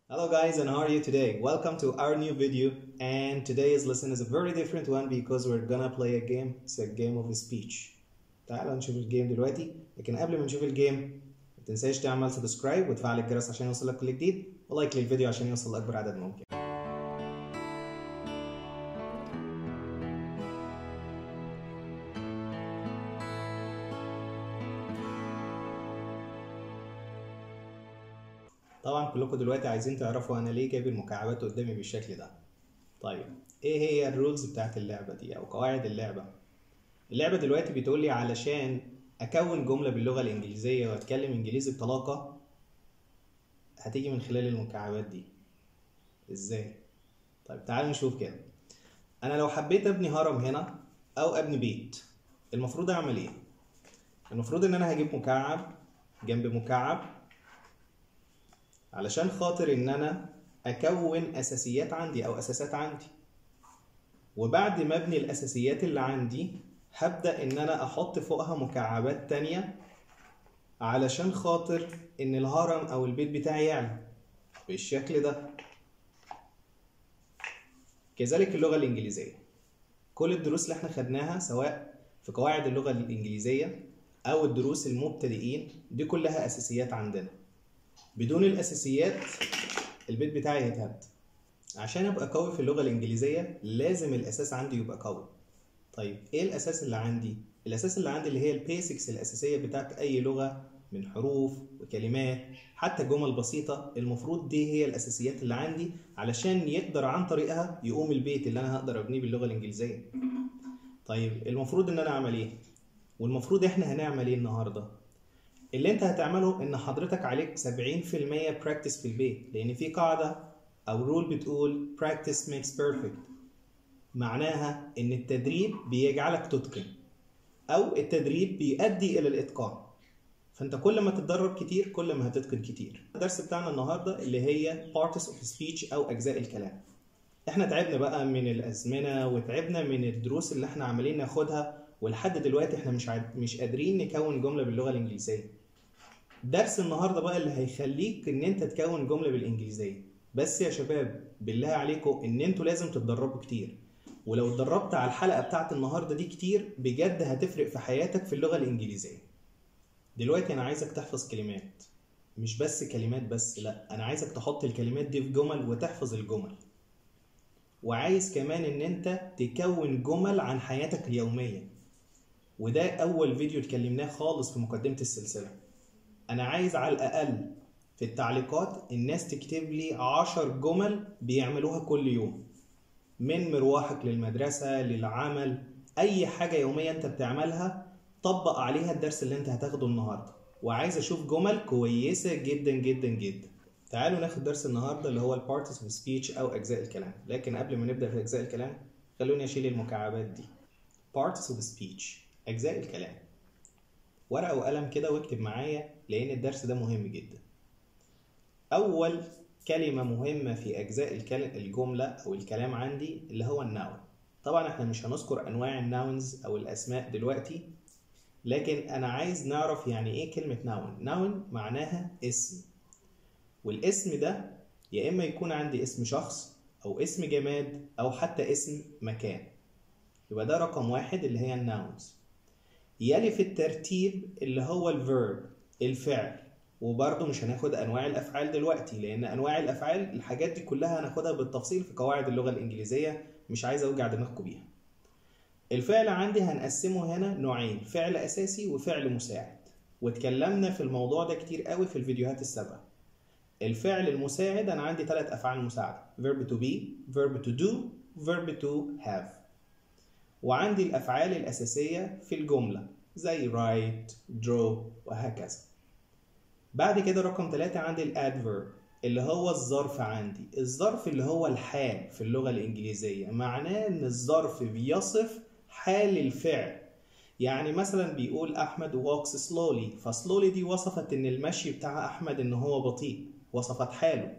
Hello guys and how are you today? Welcome to our new video and today's lesson is a very different one because we're gonna play a game. It's a game of speech. تعالوا نشوف الجيم دلوقتي لكن قبل ما نشوف الجيم ما تنساش تعمل سبسكرايب وتفعل الجرس عشان يوصلك كل جديد ولايك للفيديو عشان يوصل لأكبر عدد ممكن. طبعا كلكم دلوقتي عايزين تعرفوا انا ليه جايب المكعبات قدامي بالشكل ده طيب ايه هي الرولز بتاعت اللعبه دي او قواعد اللعبه اللعبه دلوقتي بتقول لي علشان اكون جمله باللغه الانجليزيه واتكلم انجليزي بطلاقه هتيجي من خلال المكعبات دي ازاي طيب تعالوا نشوف كده انا لو حبيت ابني هرم هنا او ابني بيت المفروض اعمل ايه المفروض ان انا هجيب مكعب جنب مكعب علشان خاطر ان انا اكون اساسيات عندي او اساسات عندي وبعد ما ابني الاساسيات اللي عندي هبدأ ان انا احط فوقها مكعبات تانية علشان خاطر ان الهرم او البيت بتاعي يعلى بالشكل ده كذلك اللغة الانجليزية كل الدروس اللي احنا خدناها سواء في قواعد اللغة الانجليزية او الدروس المبتدئين دي كلها اساسيات عندنا بدون الاساسيات البيت بتاعي هيتهد عشان ابقى قوي في اللغه الانجليزيه لازم الاساس عندي يبقى قوي طيب ايه الاساس اللي عندي الاساس اللي عندي اللي هي البيسكس الاساسيه بتاعت اي لغه من حروف وكلمات حتى جمل بسيطه المفروض دي هي الاساسيات اللي عندي علشان يقدر عن طريقها يقوم البيت اللي انا هقدر ابنيه باللغه الانجليزيه طيب المفروض ان انا اعمل ايه والمفروض احنا هنعمل ايه النهارده اللي انت هتعمله ان حضرتك عليك 70% براكتس في البيت لان في قاعده او رول بتقول practice makes perfect معناها ان التدريب بيجعلك تتقن او التدريب بيؤدي الى الاتقان فانت كل ما تتدرب كتير كل ما هتتقن كتير الدرس بتاعنا النهارده اللي هي parts of speech او اجزاء الكلام احنا تعبنا بقى من الازمنه وتعبنا من الدروس اللي احنا عمالين ناخدها ولحد دلوقتي احنا مش عاد مش قادرين نكون جمله باللغه الانجليزيه درس النهارده بقى اللي هيخليك ان انت تكون جمله بالانجليزيه بس يا شباب بالله عليكم ان انتوا لازم تتدربوا كتير ولو اتدربت على الحلقه بتاعت النهارده دي كتير بجد هتفرق في حياتك في اللغه الانجليزيه دلوقتي انا عايزك تحفظ كلمات مش بس كلمات بس لا انا عايزك تحط الكلمات دي في جمل وتحفظ الجمل وعايز كمان ان انت تكون جمل عن حياتك اليوميه وده اول فيديو اتكلمناه خالص في مقدمه السلسله انا عايز على الاقل في التعليقات الناس تكتب لي عشر جمل بيعملوها كل يوم من مروحك للمدرسة للعمل أي حاجة يومية أنت بتعملها طبق عليها الدرس اللي أنت هتاخده النهاردة وعايز أشوف جمل كويسة جدا جدا جدا تعالوا ناخد درس النهاردة اللي هو البارتس اوف سبيتش أو أجزاء الكلام لكن قبل ما نبدأ في أجزاء الكلام خلوني أشيل المكعبات دي parts of speech أجزاء الكلام ورقة وقلم كده واكتب معايا لأن الدرس ده مهم جدا أول كلمة مهمة في أجزاء الجملة أو الكلام عندي اللي هو الناون طبعا احنا مش هنذكر أنواع الناونز أو الأسماء دلوقتي لكن أنا عايز نعرف يعني إيه كلمة ناون ناون معناها اسم والاسم ده يا إما يكون عندي اسم شخص أو اسم جماد أو حتى اسم مكان يبقى ده رقم واحد اللي هي الناونز يلي في الترتيب اللي هو الفيرب الفعل وبرضه مش هناخد انواع الافعال دلوقتي لان انواع الافعال الحاجات دي كلها هناخدها بالتفصيل في قواعد اللغه الانجليزيه مش عايز اوجع دماغكم بيها الفعل عندي هنقسمه هنا نوعين فعل اساسي وفعل مساعد واتكلمنا في الموضوع ده كتير قوي في الفيديوهات السابقه الفعل المساعد انا عندي ثلاث افعال مساعده verb to be verb to do verb to have وعندي الافعال الاساسيه في الجمله زي write draw وهكذا بعد كده رقم ثلاثة عندي الادفيرب اللي هو الظرف عندي الظرف اللي هو الحال في اللغة الإنجليزية معناه إن الظرف بيصف حال الفعل يعني مثلا بيقول أحمد walks slowly فسلولي دي وصفت إن المشي بتاع أحمد إن هو بطيء وصفت حاله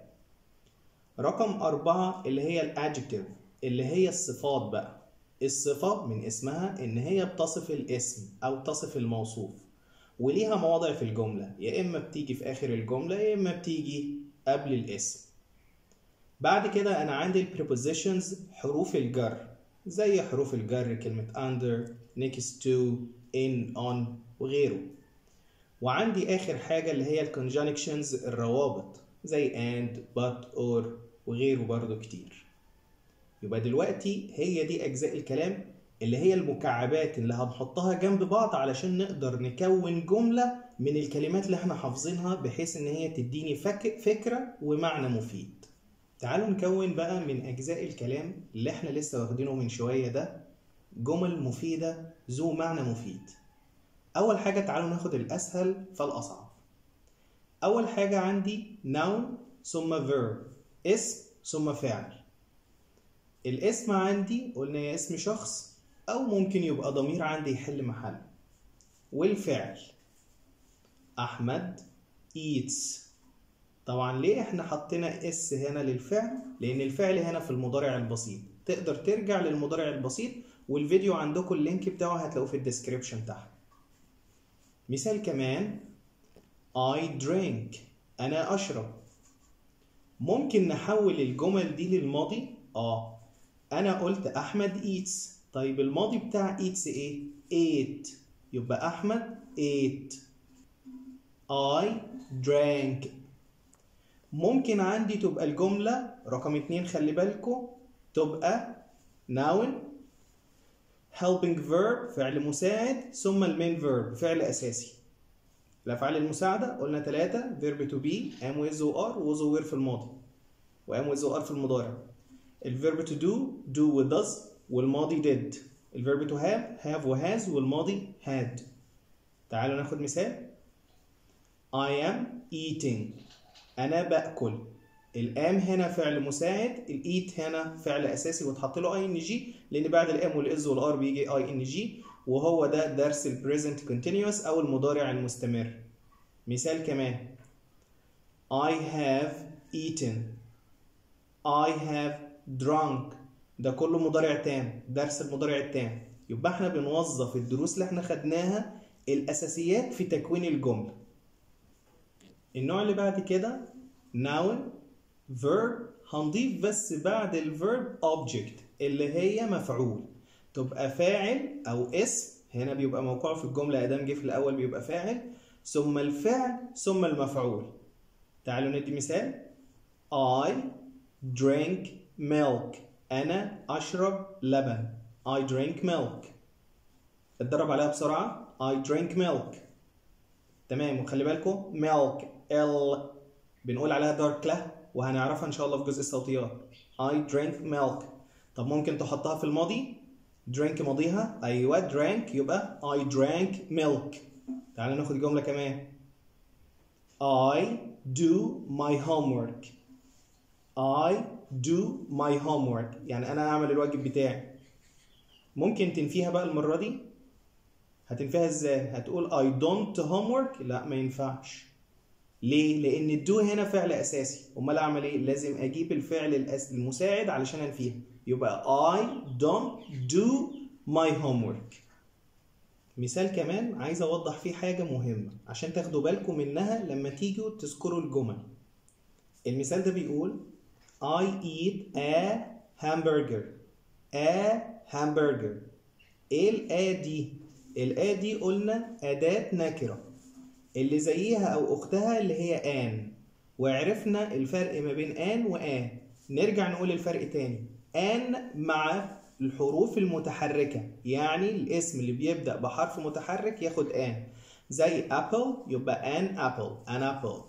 رقم أربعة اللي هي الادجكتيف اللي هي الصفات بقى الصفة من اسمها إن هي بتصف الاسم أو تصف الموصوف وليها مواضع في الجملة يا إما بتيجي في آخر الجملة يا إما بتيجي قبل الاسم بعد كده انا عندي البريبوزيشنز حروف الجر زي حروف الجر كلمة under next to in on وغيره وعندي آخر حاجة اللي هي الكونجانكشنز الروابط زي and but or وغيره برضو كتير يبقى دلوقتي هي دي أجزاء الكلام اللي هي المكعبات اللي هنحطها جنب بعض علشان نقدر نكون جملة من الكلمات اللي احنا حافظينها بحيث ان هي تديني فك فكرة ومعنى مفيد تعالوا نكون بقى من أجزاء الكلام اللي احنا لسه واخدينه من شوية ده جمل مفيدة ذو معنى مفيد أول حاجة تعالوا ناخد الأسهل فالأصعب أول حاجة عندي noun ثم verb اسم ثم فعل الاسم عندي قلنا يا اسم شخص أو ممكن يبقى ضمير عندي يحل محل والفعل أحمد eats طبعا ليه احنا حطينا اس هنا للفعل لان الفعل هنا في المضارع البسيط تقدر ترجع للمضارع البسيط والفيديو عندكم اللينك بتاعه هتلاقوه في الديسكريبشن تحت مثال كمان I drink أنا أشرب ممكن نحول الجمل دي للماضي اه أنا قلت أحمد eats طيب الماضي بتاع eats إيه؟ ate يبقى أحمد ate I drank ممكن عندي تبقى الجملة رقم اتنين خلي بالكم تبقى noun helping verb فعل مساعد ثم المين verb فعل أساسي الأفعال المساعدة قلنا ثلاثة verb to be am with or are was were في الماضي و am with or are في المضارع الverb to do do with does والماضي did الverb to have have و has والماضي had تعالوا ناخد مثال I am eating أنا بأكل الام هنا فعل مساعد الايت هنا فعل اساسي وتحط له اي ان جي لان بعد الام والاز والار بيجي اي ان جي وهو ده درس البريزنت كونتينوس او المضارع المستمر مثال كمان I have eaten I have drunk ده كله مضارع تام درس المضارع التام يبقى احنا بنوظف الدروس اللي احنا خدناها الاساسيات في تكوين الجمله النوع اللي بعد كده noun verb هنضيف بس بعد الفيرب object اللي هي مفعول تبقى فاعل او اسم هنا بيبقى موقعه في الجملة ادام جه في الاول بيبقى فاعل ثم الفعل ثم المفعول تعالوا ندي مثال I drink milk انا اشرب لبن I drink milk اتدرب عليها بسرعة I drink milk تمام وخلي بالكم milk ال بنقول عليها دارك له وهنعرفها ان شاء الله في جزء الصوتيات I drank milk طب ممكن تحطها في الماضي drink ماضيها ايوه drank يبقى I drank milk تعالى ناخد جملة كمان I do my homework I do my homework يعني انا اعمل الواجب بتاعي ممكن تنفيها بقى المرة دي هتنفيها ازاي هتقول I don't homework لا ما ينفعش ليه؟ لأن الدو هنا فعل أساسي، أمال أعمل إيه؟ لازم أجيب الفعل الأس... المساعد علشان أنفيها، يبقى I don't do my homework. مثال كمان عايز أوضح فيه حاجة مهمة عشان تاخدوا بالكم منها لما تيجوا تذكروا الجمل. المثال ده بيقول I eat a hamburger. a hamburger. إيه الآ دي؟ الآ دي قلنا أداة نكرة. اللي زيها او اختها اللي هي ان وعرفنا الفرق ما بين ان وان نرجع نقول الفرق تاني ان مع الحروف المتحركة يعني الاسم اللي بيبدأ بحرف متحرك ياخد ان زي ابل يبقى ان ابل ان ابل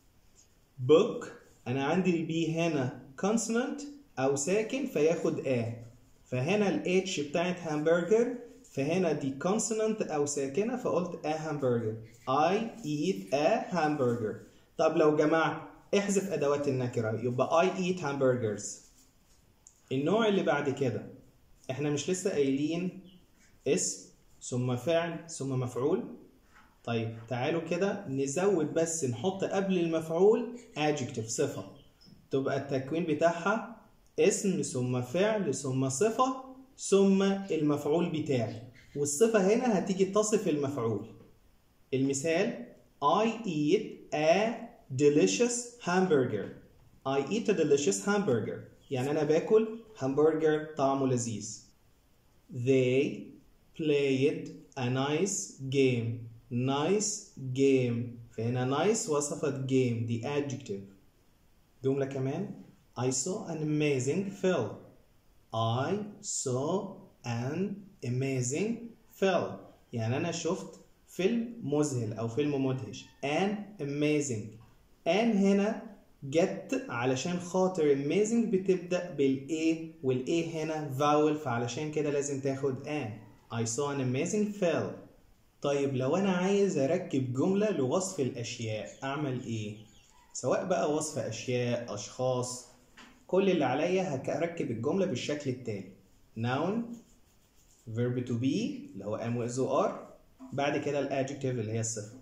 book انا عندي البي هنا consonant او ساكن فياخد ا فهنا الاتش بتاعت همبرجر فهنا دي consonant أو ساكنة فقلت a hamburger I eat a hamburger طب لو جمعت احذف أدوات النكرة يبقى I eat hamburgers النوع اللي بعد كده احنا مش لسه قايلين اسم ثم فعل ثم مفعول طيب تعالوا كده نزود بس نحط قبل المفعول adjective صفة تبقى التكوين بتاعها اسم ثم فعل ثم صفة ثم المفعول بتاعي والصفة هنا هتيجي تصف المفعول المثال I eat a delicious hamburger I eat a delicious hamburger يعني أنا باكل همبرجر طعمه لذيذ They played a nice game nice game فهنا nice وصفت game دي adjective جملة كمان I saw an amazing film I saw an amazing film يعني أنا شفت فيلم مذهل أو فيلم مدهش an amazing an هنا جت علشان خاطر amazing بتبدأ بالA والA هنا vowel فعلشان كده لازم تاخد an I saw an amazing film طيب لو أنا عايز أركب جملة لوصف الأشياء أعمل إيه؟ سواء بقى وصف أشياء أشخاص كل اللي عليا هركب الجملة بالشكل التالي noun verb to be اللي هو am و is و are بعد كده الادجكتيف اللي هي الصفة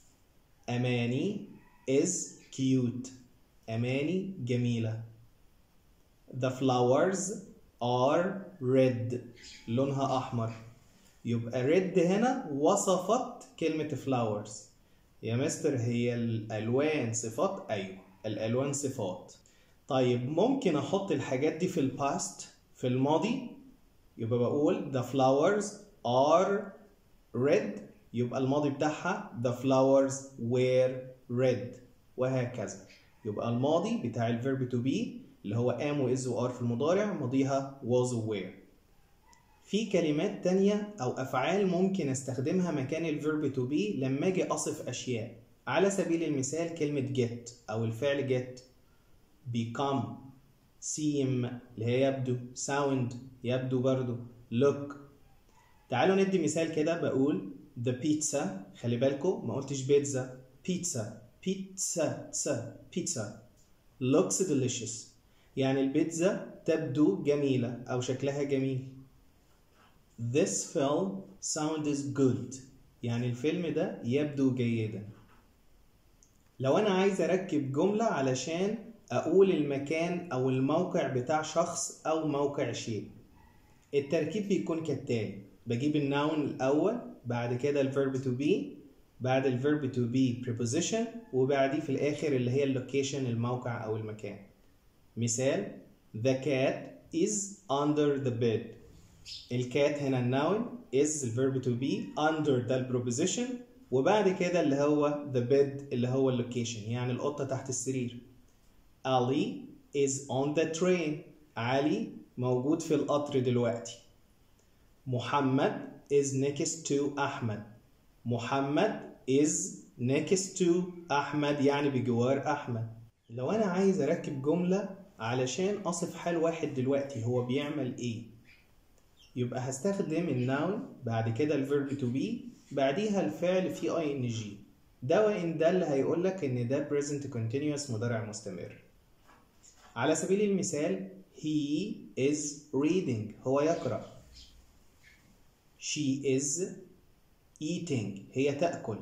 أماني is cute أماني جميلة The flowers are red لونها أحمر يبقى red هنا وصفت كلمة flowers يا مستر هي الألوان صفات أيوة الألوان صفات طيب ممكن أحط الحاجات دي في الباست في الماضي يبقى بقول the flowers are red يبقى الماضي بتاعها the flowers were red وهكذا يبقى الماضي بتاع الفيرب to be اللي هو am و is و are في المضارع ماضيها was و were في كلمات تانية أو أفعال ممكن أستخدمها مكان الفيرب to be لما أجي أصف أشياء على سبيل المثال كلمة get أو الفعل get become seem اللي هي يبدو sound يبدو برضو look تعالوا ندي مثال كده بقول the pizza خلي بالكم ما قلتش بيتزا pizza pizza تسا pizza looks delicious يعني البيتزا تبدو جميلة أو شكلها جميل This film sounds good يعني الفيلم ده يبدو جيدا لو أنا عايز أركب جملة علشان أقول المكان أو الموقع بتاع شخص أو موقع شيء التركيب بيكون كالتالي بجيب الناون الأول بعد كده الفيرب to be بعد الفيرب to be preposition وبعديه في الآخر اللي هي اللوكيشن الموقع أو المكان مثال The cat is under the bed الكات هنا الناون is الفيرب to be under ده البروبوزيشن وبعد كده اللي هو the bed اللي هو اللوكيشن يعني القطة تحت السرير Ali is on the train علي موجود في القطر دلوقتي محمد is next to أحمد محمد is next to أحمد يعني بجوار أحمد لو أنا عايز أركب جملة علشان أصف حال واحد دلوقتي هو بيعمل إيه يبقى هستخدم الناون بعد كده الفيرب تو بي بعديها الفعل في اي ان جي ده وان ده اللي هيقول لك ان ده present continuous مضارع مستمر على سبيل المثال he is reading هو يقرأ she is eating هي تأكل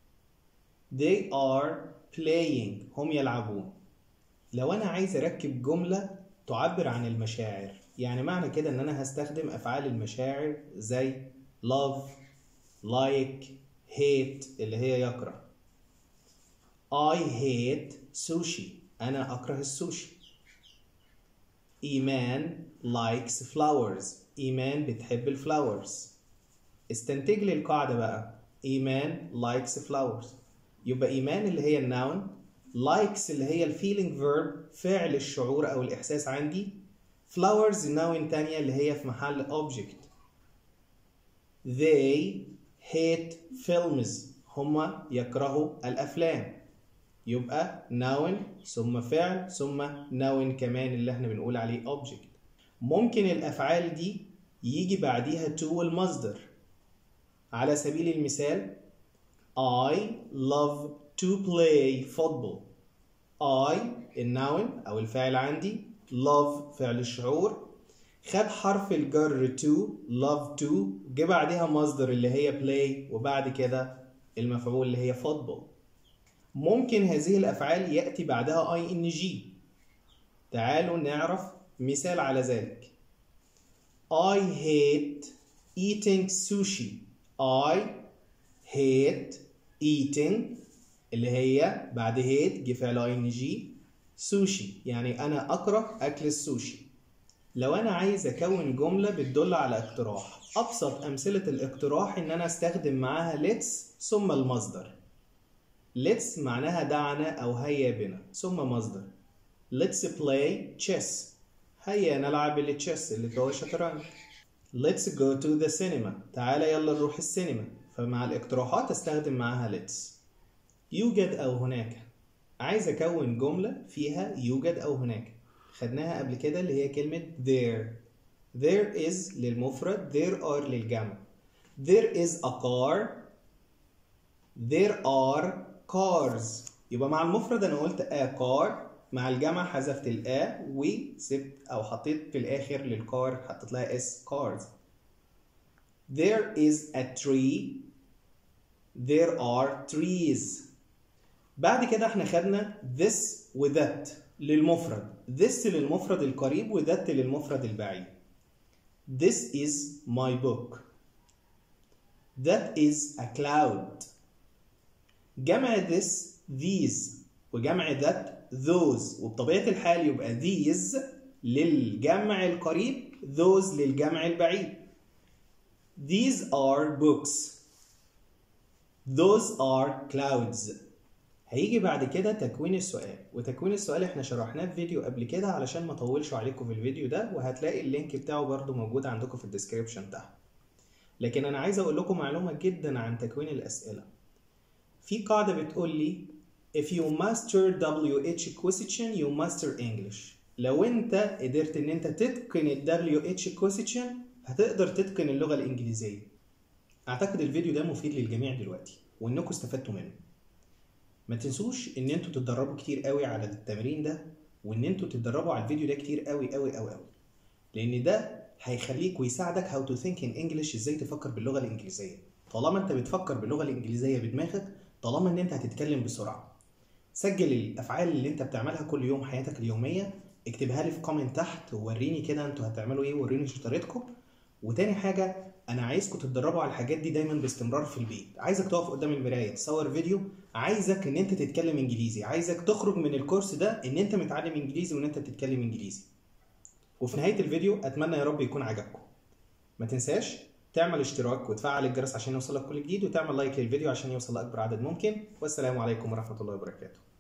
they are playing هم يلعبون لو أنا عايز أركب جملة تعبر عن المشاعر يعني معنى كده ان انا هستخدم افعال المشاعر زي love like hate اللي هي يكره I hate sushi انا اكره السوشي ايمان likes flowers ايمان بتحب الفلاورز استنتج لي القاعدة بقى ايمان likes flowers يبقى ايمان اللي هي الناون likes اللي هي الفيلينج verb فعل الشعور او الاحساس عندي flowers noun تانية اللي هي في محل object they hate films هما يكرهوا الأفلام يبقى noun ثم فعل ثم noun كمان اللي احنا بنقول عليه object ممكن الأفعال دي يجي بعديها to المصدر على سبيل المثال I love to play football I الناون أو الفاعل عندي love فعل الشعور خد حرف الجر to love to جه بعدها مصدر اللي هي play وبعد كده المفعول اللي هي football ممكن هذه الأفعال يأتي بعدها ing تعالوا نعرف مثال على ذلك I hate eating sushi I hate eating اللي هي بعد hate جه فعل ing سوشي يعني أنا أكره أكل السوشي لو أنا عايز أكون جملة بتدل على اقتراح أبسط أمثلة الاقتراح إن أنا أستخدم معاها let's ثم المصدر let's معناها دعنا أو هيا بنا ثم مصدر let's play chess هيا نلعب التشيس اللي هو الشطرنج let's go to the cinema تعالى يلا نروح السينما فمع الاقتراحات استخدم معاها let's يوجد أو هناك عايز أكون جملة فيها يوجد أو هناك خدناها قبل كده اللي هي كلمة there there is للمفرد there are للجمع there is a car there are cars يبقى مع المفرد أنا قلت a car مع الجمع حذفت الآ وسبت أو حطيت في الآخر للكار حطيت لها اس cars there is a tree there are trees بعد كده احنا خدنا this و that للمفرد this للمفرد القريب و that للمفرد البعيد this is my book that is a cloud جمع this these وجمع that those وبطبيعة الحال يبقى these للجمع القريب those للجمع البعيد these are books those are clouds هيجي بعد كده تكوين السؤال وتكوين السؤال احنا شرحناه في فيديو قبل كده علشان ما اطولش عليكم في الفيديو ده وهتلاقي اللينك بتاعه برضو موجود عندكم في الديسكريبشن تحت لكن انا عايز اقول لكم معلومة جدا عن تكوين الاسئلة في قاعدة بتقول لي if you master WH question you master English لو انت قدرت ان انت تتقن ال WH question هتقدر تتقن اللغة الانجليزية اعتقد الفيديو ده مفيد للجميع دلوقتي وانكم استفدتوا منه ما تنسوش ان انتوا تتدربوا كتير قوي على التمرين ده وان انتوا تتدربوا على الفيديو ده كتير قوي قوي قوي قوي لان ده هيخليك ويساعدك how to think in English ازاي تفكر باللغة الانجليزية طالما انت بتفكر باللغة الانجليزية بدماغك طالما ان انت هتتكلم بسرعة سجل الافعال اللي انت بتعملها كل يوم حياتك اليومية اكتبها لي في كومنت تحت ووريني كده انتوا هتعملوا ايه وريني شطارتكم وتاني حاجة انا عايزكم تتدربوا على الحاجات دي دايما باستمرار في البيت عايزك تقف قدام المرايه تصور فيديو عايزك ان انت تتكلم انجليزي عايزك تخرج من الكورس ده ان انت متعلم انجليزي وان انت بتتكلم انجليزي وفي نهايه الفيديو اتمنى يا رب يكون عجبكم ما تنساش تعمل اشتراك وتفعل الجرس عشان يوصلك كل جديد وتعمل لايك للفيديو عشان يوصل لاكبر عدد ممكن والسلام عليكم ورحمه الله وبركاته